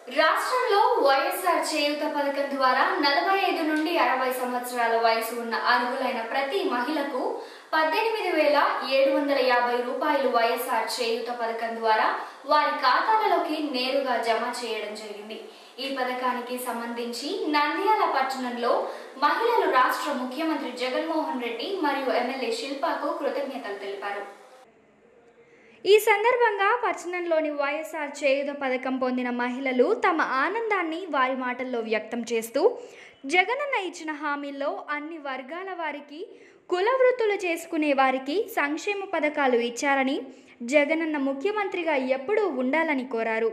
రాష్ట్రంలో వైఎస్ఆర్ చేయూత పథకం ద్వారా నలభై ఐదు నుండి అరవై సంవత్సరాల వయసు ఉన్న అర్హులైన ప్రతి మహిళకు పద్దెనిమిది వేల ఏడు వందల యాభై రూపాయలు వైఎస్ఆర్ చేయూత పథకం ద్వారా వారి ఖాతాలలోకి నేరుగా జమ చేయడం జరిగింది ఈ పథకానికి సంబంధించి నంద్యాల పట్టణంలో మహిళలు రాష్ట్ర ముఖ్యమంత్రి జగన్మోహన్ రెడ్డి మరియు ఎమ్మెల్యే శిల్పాకు కృతజ్ఞతలు తెలిపారు ఈ సందర్భంగా పట్టణంలోని వైఎస్ఆర్ చేయుత పథకం పొందిన మహిళలు తమ ఆనందాన్ని వారి మాటల్లో వ్యక్తం చేస్తూ జగనన్న ఇచ్చిన హామీల్లో అన్ని వర్గాల వారికి కుల వృత్తులు చేసుకునే వారికి సంక్షేమ పథకాలు ఇచ్చారని జగనన్న ముఖ్యమంత్రిగా ఎప్పుడూ ఉండాలని కోరారు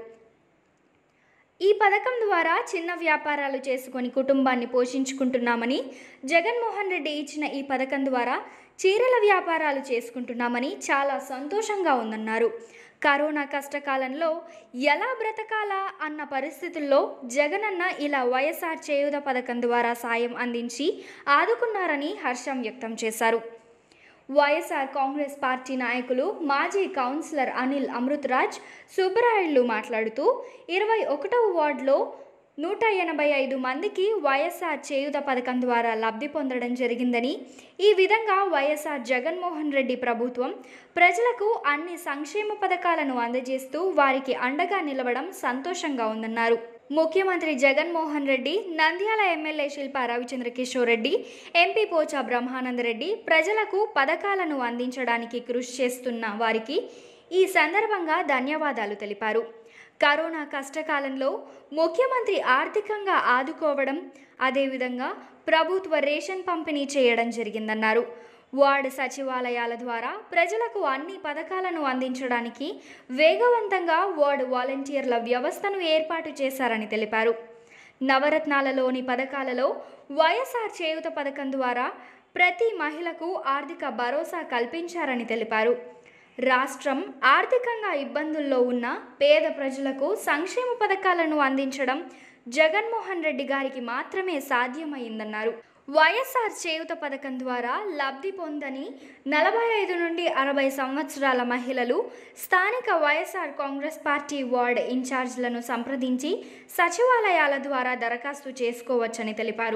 ఈ పథకం ద్వారా చిన్న వ్యాపారాలు చేసుకొని కుటుంబాన్ని పోషించుకుంటున్నామని జగన్మోహన్ రెడ్డి ఇచ్చిన ఈ పథకం ద్వారా చీరల వ్యాపారాలు చేసుకుంటున్నామని చాలా సంతోషంగా ఉందన్నారు కరోనా కష్టకాలంలో ఎలా బ్రతకాలా అన్న పరిస్థితుల్లో జగనన్న ఇలా వైఎస్ఆర్ చేయుత పథకం ద్వారా సాయం అందించి ఆదుకున్నారని హర్షం వ్యక్తం చేశారు వైఎస్ఆర్ కాంగ్రెస్ పార్టీ నాయకులు మాజీ కౌన్సిలర్ అనిల్ అమృతరాజ్ సుబ్బరాయుళ్ళు మాట్లాడుతూ ఇరవై ఒకటవ వార్డులో నూట ఎనభై ఐదు మందికి వైఎస్ఆర్ చేయుత పథకం ద్వారా లబ్ధి పొందడం జరిగిందని ఈ విధంగా వైఎస్ఆర్ జగన్మోహన్ రెడ్డి ప్రభుత్వం ప్రజలకు అన్ని సంక్షేమ పథకాలను అందజేస్తూ వారికి అండగా నిలవడం సంతోషంగా ఉందన్నారు ముఖ్యమంత్రి జగన్మోహన్ రెడ్డి నంద్యాల ఎమ్మెల్యే శిల్ప రవిచంద్ర కిషోర్ రెడ్డి ఎంపీ పోచా బ్రహ్మానందరెడ్డి ప్రజలకు పథకాలను అందించడానికి కృషి చేస్తున్న వారికి ఈ సందర్భంగా ధన్యవాదాలు తెలిపారు కరోనా కష్టకాలంలో ముఖ్యమంత్రి ఆర్థికంగా ఆదుకోవడం అదేవిధంగా ప్రభుత్వ రేషన్ పంపిణీ చేయడం జరిగిందన్నారు వార్డు సచివాలయాల ద్వారా ప్రజలకు అన్ని పథకాలను అందించడానికి వేగవంతంగా వార్డు వాలంటీర్ల వ్యవస్థను ఏర్పాటు చేశారని తెలిపారు నవరత్నాలలోని పథకాలలో వైఎస్ఆర్ చేయుత పథకం ద్వారా ప్రతి మహిళకు ఆర్థిక భరోసా కల్పించారని తెలిపారు రాష్ట్రం ఆర్థికంగా ఇబ్బందుల్లో ఉన్న పేద ప్రజలకు సంక్షేమ పథకాలను అందించడం జగన్మోహన్ రెడ్డి గారికి మాత్రమే సాధ్యమైందన్నారు వైఎస్ఆర్ చేయుత పథకం ద్వారా లబ్ధి పొందని నలభై ఐదు నుండి అరవై సంవత్సరాల మహిళలు స్థానిక వైఎస్ఆర్ కాంగ్రెస్ పార్టీ వార్డ్ ఇన్ఛార్జ్లను సంప్రదించి సచివాలయాల ద్వారా దరఖాస్తు చేసుకోవచ్చని తెలిపారు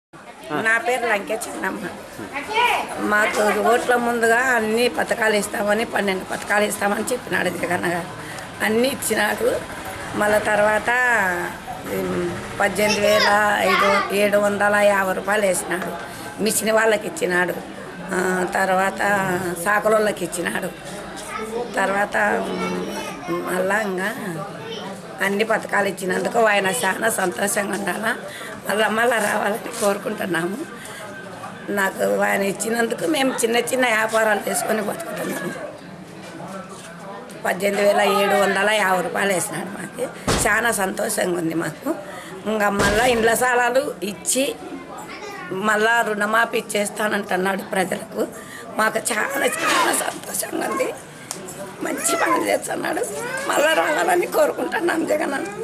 నా పేరు లంకే చిన్నమ్మ మాకు ఓట్ల ముందుగా అన్ని పథకాలు ఇస్తామని పన్నెండు పథకాలు ఇస్తామని చెప్పినాడు జగన్ గారు అన్నీ ఇచ్చినాడు మళ్ళీ తర్వాత ఉమ్, పద్దెనిమిది వేల ఐదు ఏడు వందల యాభై రూపాయలు వేసినాడు మిషన్ వాళ్ళకి ఇచ్చినాడు ఆ, తర్వాత సాకులోళ్ళకి ఇచ్చినాడు తర్వాత ఉమ్, మళ్ళా ఇంకా అన్ని పథకాలు ఇచ్చినందుకు ఆయన చాలా సంతోషంగా ఉండాలా మళ్ళా మళ్ళా రావాలని కోరుకుంటున్నాము నాకు ఆయన ఇచ్చినందుకు మేము చిన్న చిన్న వ్యాపారాలు చేసుకొని బతుకుతున్నాము పద్దెనిమిది వేల ఏడు వందల యాభై రూపాయలు వేసినాడు మాకు చాలా సంతోషంగా ఉంది మాకు ఇంకా మళ్ళా ఇండ్ల స్థలాలు ఇచ్చి మళ్ళా రుణమాఫీ ఇచ్చేస్తానంటున్నాడు ప్రజలకు మాకు చాలా చాలా సంతోషంగా ఉంది మంచి పనులు చేస్తున్నాడు మళ్ళా రావాలని కోరుకుంటున్నాం జగన్ అన్న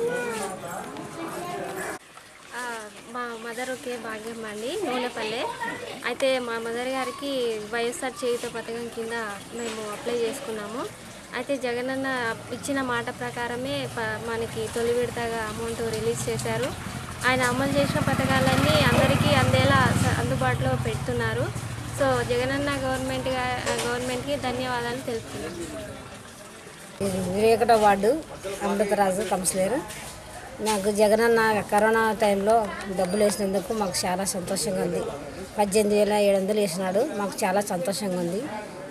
ఆ, మా మదర్ ఒకే భాగ్యం అండి నూనెపల్లె అయితే మా మదర్ గారికి వైఎస్ఆర్ చేయుత పథకం కింద మేము అప్లై చేసుకున్నాము అయితే జగనన్న ఇచ్చిన మాట ప్రకారమే ప- మనకి తొలి విడతగా అమౌంట్ రిలీజ్ చేశారు ఆయన అమలు చేసిన పథకాలన్నీ అందరికీ అందేలా స- అందుబాటులో పెడుతున్నారు సో జగనన్న గవర్నమెంట్ గా- గవర్నమెంట్కి ధన్యవాదాలు తెలుపుతున్నాను వివేకట వార్డు అమృతరాజు కౌన్సిలర్ నాకు జగనన్న కరోనా టైంలో డబ్బులు వేసినందుకు మాకు చాలా సంతోషంగా ఉంది పద్దెనిమిది వేల ఏడు వందలు వేసినాడు మాకు చాలా సంతోషంగా ఉంది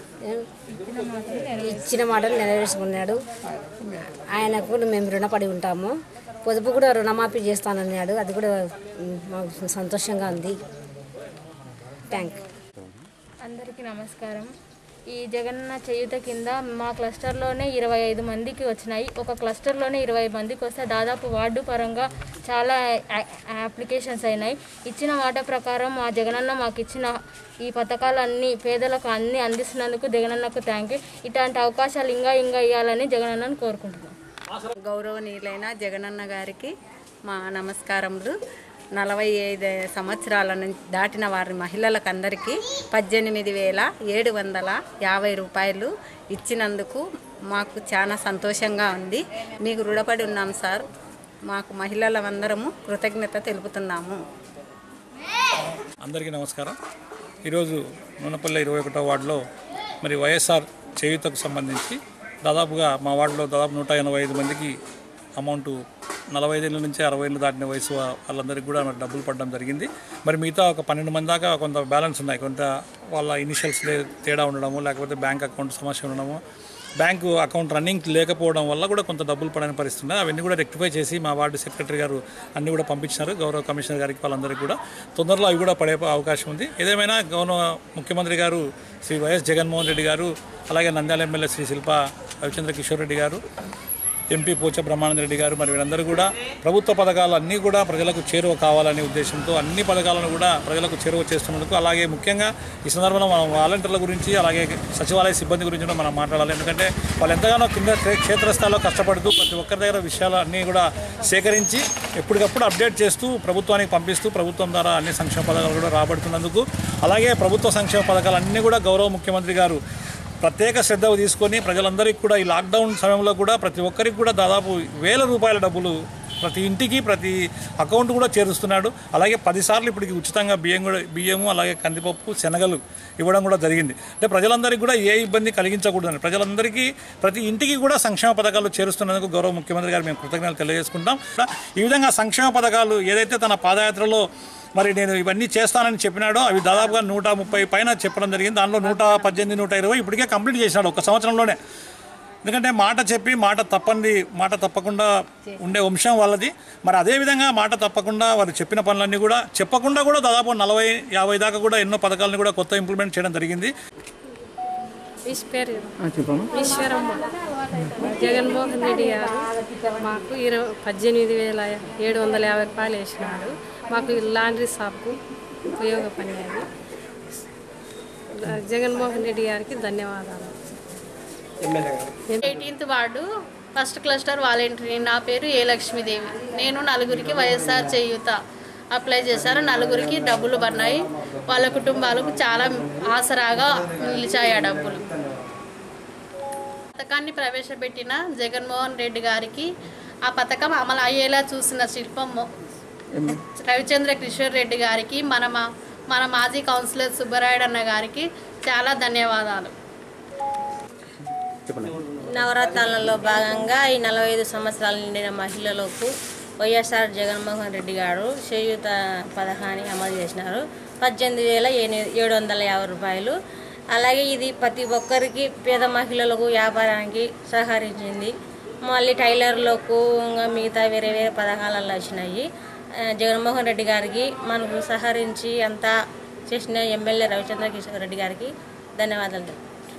ఇచ్చిన మాటలు నెరవేర్చుకున్నాడు ఆయనకు మేము రుణపడి ఉంటాము పొదుపు కూడా రుణమాఫీ చేస్తానన్నాడు అది కూడా ఉమ్, మాకు సంతోషంగా ఉంది థ్యాంక్ అందరికీ నమస్కారం ఈ జగనన్న చేయుత కింద మా క్లస్టర్లోనే ఇరవై ఐదు మందికి వచ్చినాయి ఒక క్లస్టర్లోనే ఇరవై మందికి వస్తే దాదాపు వార్డు పరంగా చాలా యా- అప్లికేషన్స్ అయినాయి ఇచ్చిన మాట ప్రకారం మా జగనన్న మాకు ఇచ్చిన ఈ పథకాలన్నీ పేదలకు అన్నీ అందిస్తున్నందుకు జగనన్నకు థ్యాంక్ యూ ఇట్లాంటి అవకాశాలు ఇంకా ఇంకా ఇవ్వాలని జగనన్నను కోరుకుంటున్నాం గౌరవనీయులైన జగనన్న గారికి మా నమస్కారములు నలభై ఐదు సంవత్సరాల నుంచి దాటిన వారి మహిళలకు అందరికీ పద్దెనిమిది వేల ఏడు వందల యాభై రూపాయలు ఇచ్చినందుకు మాకు చాలా సంతోషంగా ఉంది మీకు రుణపడి ఉన్నాం సార్ మాకు మహిళలందరము కృతజ్ఞత తెలుపుతున్నాము అందరికీ నమస్కారం ఈరోజు నూనెపల్లి ఇరవై ఒకటో వార్డులో మరి వైఎస్ఆర్ చేయూతకు సంబంధించి దాదాపుగా మా వార్డులో దాదాపు నూట ఎనభై ఐదు మందికి అమౌంట్ నలభై ఐదేళ్ళ నుంచి అరవై ఏళ్ళు దాటిన వయసు వా- వాళ్ళందరికీ కూడా మరి డబ్బులు పడడం జరిగింది మరి మిగతా ఒక పన్నెండు మంది దాకా కొంత బ్యాలెన్స్ ఉన్నాయి కొంత వాళ్ళ ఇనిషియల్స్ తేడా ఉండడము లేకపోతే బ్యాంక్ అకౌంట్ సమస్య ఉండడము బ్యాంకు అకౌంట్ రన్నింగ్ లేకపోవడం వల్ల కూడా కొంత డబ్బులు పడని పరిస్థితి ఉంది అవన్నీ కూడా రెక్టిఫై చేసి మా వార్డు సెక్రటరీ గారు అన్ని కూడా పంపించినారు గౌరవ కమిషనర్ గారికి వాళ్ళందరికీ కూడా తొందరలో అవి కూడా పడే అవకాశం ఉంది ఏదేమైనా గౌరవ ముఖ్యమంత్రి గారు శ్రీ వైఎస్ జగన్మోహన్ రెడ్డి గారు అలాగే నంద్యాల ఎమ్మెల్యే శ్రీ శిల్ప రవిచంద్ర కిషోర్ రెడ్డి గారు ఎంపీ పోచ బ్రహ్మానంద రెడ్డి గారు మరి వీరందరూ కూడా ప్రభుత్వ పథకాలు అన్నీ కూడా ప్రజలకు చేరువ కావాలనే ఉద్దేశంతో అన్ని పథకాలను కూడా ప్రజలకు చేరువ చేస్తున్నందుకు అలాగే ముఖ్యంగా ఈ సందర్భంలో మనం వాలంటీర్ల గురించి అలాగే సచివాలయ సిబ్బంది గురించి కూడా మనం మాట్లాడాలి ఎందుకంటే వాళ్ళు ఎంతగానో కింద క్షే- క్షేత్రస్థాయిలో కష్టపడుతూ ప్రతి ఒక్కరి దగ్గర విషయాలు అన్నీ కూడా సేకరించి ఎప్పటికప్పుడు అప్డేట్ చేస్తూ ప్రభుత్వానికి పంపిస్తూ ప్రభుత్వం ద్వారా అన్ని సంక్షేమ పథకాలు కూడా రాబడుతున్నందుకు అలాగే ప్రభుత్వ సంక్షేమ పథకాలు అన్నీ కూడా గౌరవ ముఖ్యమంత్రి గారు ప్రత్యేక శ్రద్ధ తీసుకొని ప్రజలందరికీ కూడా ఈ లాక్డౌన్ సమయంలో కూడా ప్రతి ఒక్కరికి కూడా దాదాపు వేల రూపాయల డబ్బులు ప్రతి ఇంటికి ప్రతి అకౌంట్ కూడా చేరుస్తున్నాడు అలాగే పదిసార్లు ఇప్పటికి ఉచితంగా బియ్యం కూడా బియ్యము అలాగే కందిపప్పు శనగలు ఇవ్వడం కూడా జరిగింది అంటే ప్రజలందరికీ కూడా ఏ ఇబ్బంది కలిగించకూడదని ప్రజలందరికీ ప్రతి ఇంటికి కూడా సంక్షేమ పథకాలు చేరుస్తున్నందుకు గౌరవ ముఖ్యమంత్రి గారు మేము కృతజ్ఞతలు తెలియజేసుకుంటాం ఈ విధంగా సంక్షేమ పథకాలు ఏదైతే తన పాదయాత్రలో మరి నేను ఇవన్నీ చేస్తానని చెప్పినాడో అవి దాదాపుగా నూట ముప్పై పైన చెప్పడం జరిగింది దానిలో నూట పద్దెనిమిది నూట ఇరవై ఇప్పటికే కంప్లీట్ చేసినాడు ఒక సంవత్సరంలోనే ఎందుకంటే మాట చెప్పి మాట తప్పంది మాట తప్పకుండా ఉండే వంశం వాళ్ళది మరి అదేవిధంగా మాట తప్పకుండా వారు చెప్పిన పనులన్నీ కూడా చెప్పకుండా కూడా దాదాపు నలభై యాభై దాకా కూడా ఎన్నో పథకాలను కూడా కొత్త ఇంప్లిమెంట్ చేయడం జరిగింది ఈస్ పేరు ఈశ్వరమ్మ జగన్మోహన్ రెడ్డి గారు మాకు ఇరవై పద్దెనిమిది వేల ఏడు వందల యాభై రూపాయలు వేసినాడు మాకు ఈ లాండ్రీ షాప్కు ఉపయోగపడినది జగన్మోహన్ రెడ్డి గారికి ధన్యవాదాలు eighteenth ward first cluster volunteer నా పేరు ఏ లక్ష్మీదేవి నేను నలుగురికి వైఎస్ఆర్ చేయూత అప్లై చేశారు నలుగురికి డబ్బులు పడినాయి వాళ్ళ కుటుంబాలకు చాలా ఆసరాగా నిలిచాయి ఆ డబ్బులు పథకాన్ని ప్రవేశపెట్టిన జగన్మోహన్ రెడ్డి గారికి ఆ పథకం అమలు అయ్యేలా చూసిన శిల్పం రవిచంద్ర కిషోర్ రెడ్డి గారికి మన మా- మన మాజీ కౌన్సిలర్ సుబ్బరాయుడు అన్న గారికి చాలా ధన్యవాదాలు నవరత్నాలలో భాగంగా ఈ నలభై ఐదు సంవత్సరాలు నిండిన మహిళలకు వైఎస్ఆర్ జగన్మోహన్ రెడ్డి గారు చేయూత పథకాన్ని అమలు చేసినారు పద్దెనిమిది వేల ఎని- ఏడు వందల యాభై రూపాయలు అలాగే ఇది ప్రతి ఒక్కరికి పేద మహిళలకు వ్యాపారానికి సహకరించింది మళ్ళీ టైలర్లకు ఇంకా మిగతా వేరే వేరే పథకాలలో వచ్చినాయి ఆ, జగన్మోహన్ రెడ్డి గారికి మనకు సహకరించి అంతా చేసిన ఎమ్మెల్యే రవిచంద్ర కిషోర్ రెడ్డి గారికి ధన్యవాదాలు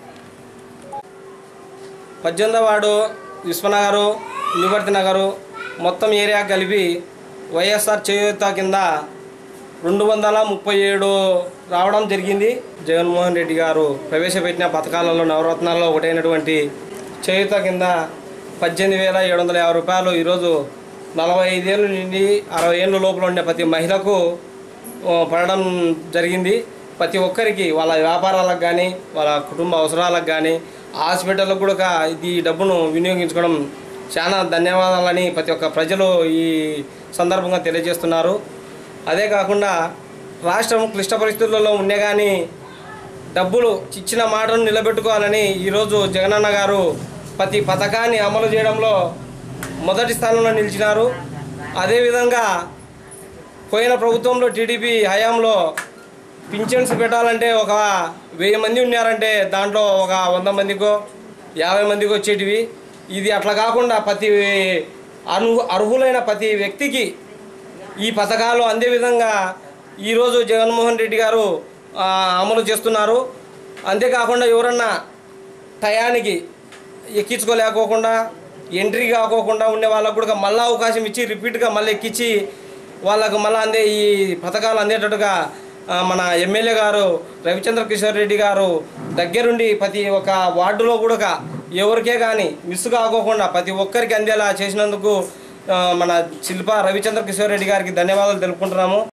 పద్దెనిమిదో వార్డు విశ్వనగరు లిబర్తి నగరు మొత్తం ఏరియా కలిపి వైఎస్ఆర్ చేయూత కింద రెండు వందల ముప్పై ఏడు రావడం జరిగింది జగన్మోహన్ రెడ్డి గారు ప్రవేశపెట్టిన పథకాలలో నవరత్నాల్లో ఒకటైనటువంటి చేయూత కింద పద్దెనిమిది వేల ఏడు వందల యాభై రూపాయలు ఈరోజు నలభై ఐదేళ్ళు నుండి అరవై ఏళ్ళ లోపల ఉండే ప్రతి మహిళకు ఆ, పడడం జరిగింది ప్రతి ఒక్కరికి వాళ్ళ వ్యాపారాలకు కానీ వాళ్ళ కుటుంబ అవసరాలకు కానీ హాస్పిటల్కి కూడా కా- ఇది డబ్బును వినియోగించుకోవడం చాలా ధన్యవాదాలని ప్రతి ఒక్క ప్రజలు ఈ సందర్భంగా తెలియజేస్తున్నారు అదే కాకుండా రాష్ట్రం క్లిష్ట పరిస్థితులలో ఉండే కానీ డబ్బులు ఇచ్చిన మాటను నిలబెట్టుకోవాలని ఈరోజు జగనన్న గారు ప్రతి పథకాన్ని అమలు చేయడంలో మొదటి స్థానంలో నిలిచినారు అదేవిధంగా పోయిన ప్రభుత్వంలో టీడీపీ హయాంలో పింఛన్స్ పెట్టాలంటే ఒక వెయ్యి మంది ఉన్నారంటే దాంట్లో ఒక వంద మందికో యాభై మందికో వచ్చేటివి ఇది అట్లా కాకుండా ప్రతి అను అర్హులైన ప్రతి వ్యక్తికి ఈ పథకాలు అందే విధంగా ఈరోజు జగన్మోహన్ రెడ్డి గారు ఆ, అమలు చేస్తున్నారు అంతేకాకుండా ఎవరన్నా టయానికి ఎక్కించుకోలేకోకుండా ఎంట్రీ కాకోకుండా ఉండే వాళ్ళకు కూడా మళ్ళీ అవకాశం ఇచ్చి రిపీట్గా మళ్ళీ ఎక్కించి వాళ్ళకు మళ్ళీ అందే ఈ పథకాలు అందేటట్టుగా ఆ, మన ఎమ్మెల్యే గారు రవిచంద్ర కిషోర్ రెడ్డి గారు దగ్గరుండి ప్రతి ఒక్క వార్డులో కూడా ఎవరికే కానీ మిస్ కాకోకుండా ప్రతి ఒక్కరికి అందేలా చేసినందుకు ఆ, మన శిల్ప రవిచంద్ర కిషోర్ రెడ్డి గారికి ధన్యవాదాలు తెలుపుకుంటున్నాము